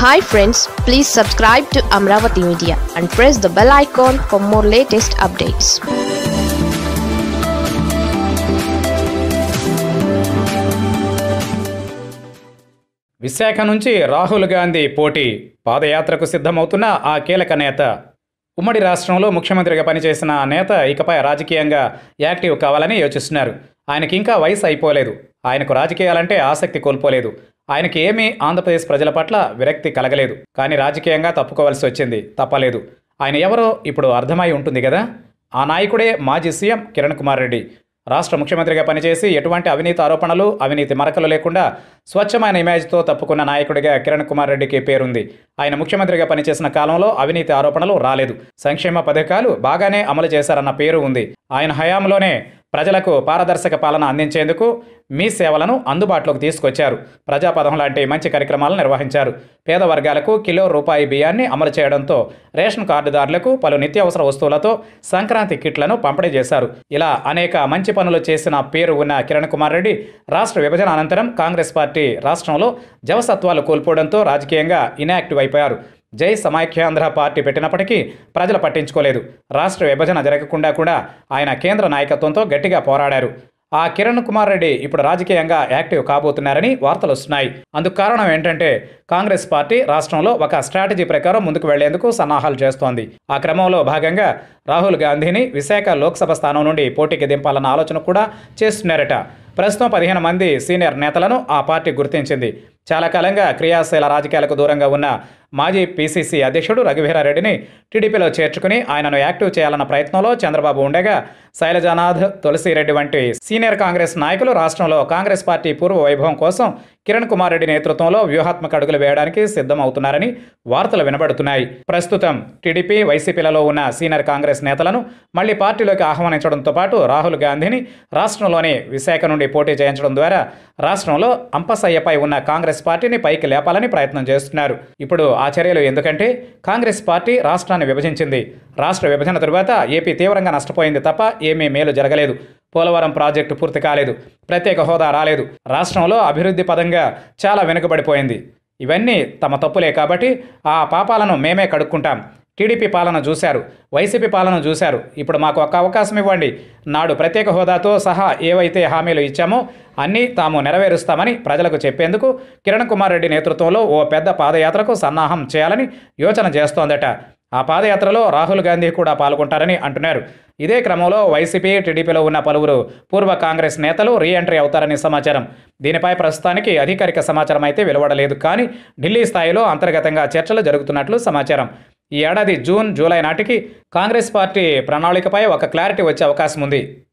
hi friends please subscribe to Amaravati media and press the bell icon for more latest updates Visakha నుంచి రాహుల్ గాంధీ పోటీ పాదయాత్రకు సిద్ధమవుతున్న ఆ కీలక నేత ఉమ్మడి రాష్ట్రంలో ముఖ్యమంత్రిగా పనిచేసిన ఆ నేత ఇకపై రాజకీయంగా యాక్టివ్ కావాలని యోచిస్తున్నారు ఆయనకి ఇంకా వయసు అయిపోలేదు ఆయనకు రాజకీయాలంటే ఆసక్తి కోల్పోలేదు ఆయనకి ఏమీ ఆంధ్రప్రదేశ్ ప్రజల పట్ల విరక్తి కలగలేదు కానీ రాజకీయంగా తప్పుకోవాల్సి వచ్చింది తప్పలేదు ఆయన ఎవరో ఇప్పుడు అర్థమై ఉంటుంది కదా ఆ నాయకుడే మాజీ సీఎం కిరణ్ కుమార్ రెడ్డి రాష్ట్ర ముఖ్యమంత్రిగా పనిచేసి ఎటువంటి అవినీతి ఆరోపణలు అవినీతి మరకలు లేకుండా స్వచ్ఛమైన ఇమేజ్తో తప్పుకున్న నాయకుడిగా కిరణ్ కుమార్ రెడ్డికి పేరుంది ఆయన ముఖ్యమంత్రిగా పనిచేసిన కాలంలో అవినీతి ఆరోపణలు రాలేదు సంక్షేమ పథకాలు బాగానే అమలు చేశారన్న పేరు ఉంది ఆయన హయాంలోనే ప్రజలకు పారదర్శక పాలన అందించేందుకు మీ సేవలను అందుబాటులోకి తీసుకొచ్చారు ప్రజాపథం లాంటి మంచి కార్యక్రమాలను నిర్వహించారు పేద వర్గాలకు కిలో రూపాయి బియ్యాన్ని అమలు చేయడంతో రేషన్ కార్డుదారులకు పలు నిత్యావసర వస్తువులతో సంక్రాంతి కిట్లను పంపిణీ చేశారు ఇలా అనేక మంచి పనులు చేసిన పేరు ఉన్న కిరణ్ కుమార్ రెడ్డి రాష్ట్ర విభజన అనంతరం కాంగ్రెస్ పార్టీ రాష్ట్రంలో జవసత్వాలు కోల్పోవడంతో రాజకీయంగా ఇనాక్టివ్ అయిపోయారు జై సమైక్యాంధ్ర పార్టీ పెట్టినప్పటికీ ప్రజలు పట్టించుకోలేదు రాష్ట్ర విభజన జరగకుండా కూడా ఆయన కేంద్ర నాయకత్వంతో గట్టిగా పోరాడారు ఆ కిరణ్ కుమార్ రెడ్డి ఇప్పుడు రాజకీయంగా యాక్టివ్ కాబోతున్నారని వార్తలు వస్తున్నాయి అందుకు కారణం ఏంటంటే కాంగ్రెస్ పార్టీ రాష్ట్రంలో ఒక స్ట్రాటజీ ప్రకారం ముందుకు వెళ్లేందుకు సన్నాహాలు చేస్తోంది ఆ క్రమంలో భాగంగా రాహుల్ గాంధీని విశాఖ లోక్సభ స్థానం నుండి పోటీకి దింపాలన్న ఆలోచన కూడా చేస్తున్నారట ప్రస్తుతం పదిహేను మంది సీనియర్ నేతలను ఆ పార్టీ గుర్తించింది చాలా కాలంగా క్రియాశీల రాజకీయాలకు దూరంగా ఉన్న మాజీ పీసీసీ అధ్యక్షుడు రఘువీరారెడ్డిని టీడీపీలో చేర్చుకుని ఆయనను యాక్టివ్ చేయాలన్న ప్రయత్నంలో చంద్రబాబు ఉండగా శైలజానాథ్ తులసిరెడ్డి వంటి సీనియర్ కాంగ్రెస్ నాయకులు రాష్ట్రంలో కాంగ్రెస్ పార్టీ పూర్వ వైభవం కోసం కిరణ్ కుమార్ రెడ్డి నేతృత్వంలో వ్యూహాత్మక అడుగులు వేయడానికి సిద్ధమవుతున్నారని వార్తలు వినబడుతున్నాయి ప్రస్తుతం టీడీపీ వైసీపీలలో ఉన్న సీనియర్ కాంగ్రెస్ నేతలను మళ్లీ పార్టీలోకి ఆహ్వానించడంతో పాటు రాహుల్ గాంధీని రాష్ట్రంలోని విశాఖ నుండి పోటీ చేయించడం ద్వారా రాష్ట్రంలో అంపసయ్యపై ఉన్న కాంగ్రెస్ పార్టీని పైకి లేపాలని ప్రయత్నం చేస్తున్నారు ఇప్పుడు ఆ చర్యలు ఎందుకంటే కాంగ్రెస్ పార్టీ రాష్ట్రాన్ని విభజించింది రాష్ట్ర విభజన తరువాత ఏపీ తీవ్రంగా నష్టపోయింది తప్ప ఏమీ మేలు జరగలేదు పోలవరం ప్రాజెక్టు పూర్తి కాలేదు ప్రత్యేక హోదా రాలేదు రాష్ట్రంలో అభివృద్ధి పదంగా చాలా వెనుకబడిపోయింది ఇవన్నీ తమ తప్పులే కాబట్టి ఆ పాపాలను మేమే కడుక్కుంటాం టీడీపీ పాలన చూశారు వైసీపీ పాలన చూశారు ఇప్పుడు మాకు ఒక అవకాశం ఇవ్వండి నాడు ప్రత్యేక హోదాతో సహా ఏవైతే హామీలు ఇచ్చామో అన్నీ తాము నెరవేరుస్తామని ప్రజలకు చెప్పేందుకు కిరణ్ కుమార్ రెడ్డి నేతృత్వంలో ఓ పెద్ద పాదయాత్రకు సన్నాహం చేయాలని యోచన చేస్తోందట ఆ పాదయాత్రలో రాహుల్ గాంధీ కూడా పాల్గొంటారని అంటున్నారు ఇదే క్రమంలో వైసీపీ టీడీపీలో ఉన్న పలువురు పూర్వ కాంగ్రెస్ నేతలు రీ ఎంట్రీ అవుతారని సమాచారం దీనిపై ప్రస్తుతానికి అధికారిక సమాచారం అయితే వెలువడలేదు కానీ ఢిల్లీ స్థాయిలో అంతర్గతంగా చర్చలు జరుగుతున్నట్లు సమాచారం ఈ ఏడాది జూన్ జూలై నాటికి కాంగ్రెస్ పార్టీ ప్రణాళికపై ఒక క్లారిటీ వచ్చే అవకాశం ఉంది